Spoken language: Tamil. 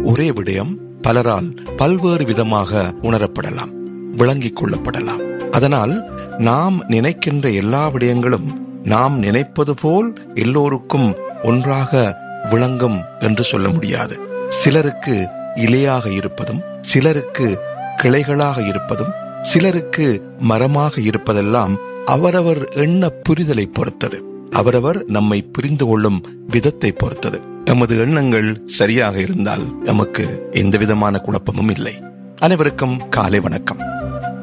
ஒரே விடயம் பலரால் பல்வேறு விதமாக உணரப்படலாம் விளங்கிக் கொள்ளப்படலாம் அதனால் நாம் நினைக்கின்ற எல்லா விடயங்களும் நாம் நினைப்பது போல் எல்லோருக்கும் ஒன்றாக விளங்கும் என்று சொல்ல முடியாது சிலருக்கு இலையாக இருப்பதும் சிலருக்கு கிளைகளாக இருப்பதும் சிலருக்கு மரமாக இருப்பதெல்லாம் அவரவர் எண்ண புரிதலை பொறுத்தது அவரவர் நம்மை புரிந்து கொள்ளும் விதத்தை பொறுத்தது எமது எண்ணங்கள் சரியாக இருந்தால் எமக்கு எந்த விதமான குழப்பமும் இல்லை அனைவருக்கும் காலை வணக்கம்